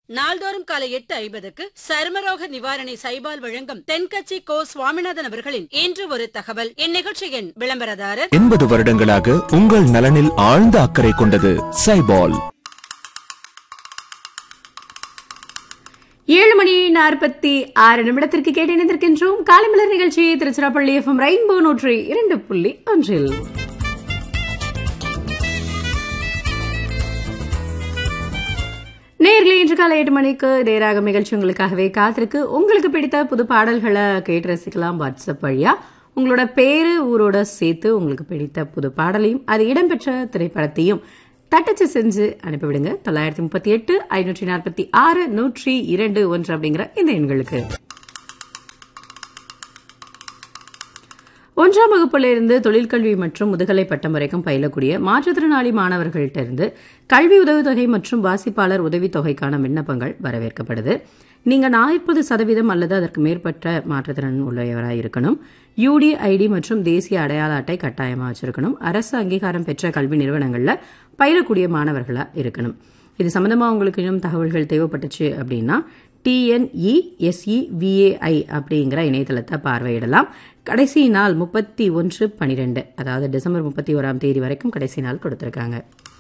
நாள்தோறும் காலை எட்டு ஐம்பதுக்கு சருமரோக நிவாரணி சைபால் வழங்கும் தென்கட்சி கோ சுவாமிநாதன் அவர்களின் இன்று ஒரு தகவல் இந்நிகழ்ச்சியின் விளம்பரதாரர் எண்பது வருடங்களாக உங்கள் நலனில் ஆழ்ந்த அக்கறை கொண்டது சைபால் ஏழு மணி நாற்பத்தி ஆறு நிமிடத்திற்கு கேட்டு இணைந்திருக்கின்றோம் காலைமலர் நிகழ்ச்சி திருச்சிராப்பள்ளி எஃப்எம் ரெயின்போ நூற்றி இரண்டு புள்ளி ஒன்றில் நேர்களே இன்று காலை எட்டு மணிக்கு இதேராக நிகழ்ச்சி உங்களுக்காகவே காத்திருக்கு உங்களுக்கு பிடித்த புது பாடல்களை கேட்டு ரசிக்கலாம் வாட்ஸ்அப் வழியா உங்களோட பேரு ஊரோட சேர்த்து உங்களுக்கு பிடித்த புது பாடலையும் அது இடம்பெற்ற திரைப்படத்தையும் தட்டச்சு செஞ்சு அனுப்பிவிடுங்க தொள்ளாயிரத்தி முப்பத்தி எட்டு ஐநூற்றி நாற்பத்தி ஆறு நூற்றி இரண்டு ஒன்று அப்படிங்கிற இந்த எண்களுக்கு ஒன்றாம் வகுப்புல இருந்து தொழிற்கல்வி மற்றும் முதுகலை பட்டம் வரைக்கும் பயிலக்கூடிய மாற்றுத்திறனாளி மாணவர்கள்ட்ட இருந்து கல்வி உதவித்தொகை மற்றும் வாசிப்பாளர் உதவித்தொகைக்கான விண்ணப்பங்கள் வரவேற்கப்படுது நீங்க நாற்பது சதவீதம் அல்லது அதற்கு மேற்பட்ட மாற்றுத்திறன் உள்ளவராக இருக்கணும் யூடிஐடி மற்றும் தேசிய அடையாள அட்டை கட்டாயமா வச்சிருக்கணும் அரசு அங்கீகாரம் பெற்ற கல்வி நிறுவனங்கள்ல பயிலக்கூடிய மாணவர்களா இருக்கணும் இது சம்பந்தமா உங்களுக்கு இன்னும் தகவல்கள் தேவைப்பட்டுச்சு அப்படின்னா டிஎன்இஎஸ்இவிஏஐ அப்படிங்கிற இணையதளத்தை பார்வையிடலாம் கடைசி நாள் முப்பத்தி ஒன்று பனிரெண்டு அதாவது டிசம்பர் முப்பத்தி ஓராம் தேதி வரைக்கும் கடைசி நாள் கொடுத்துருக்காங்க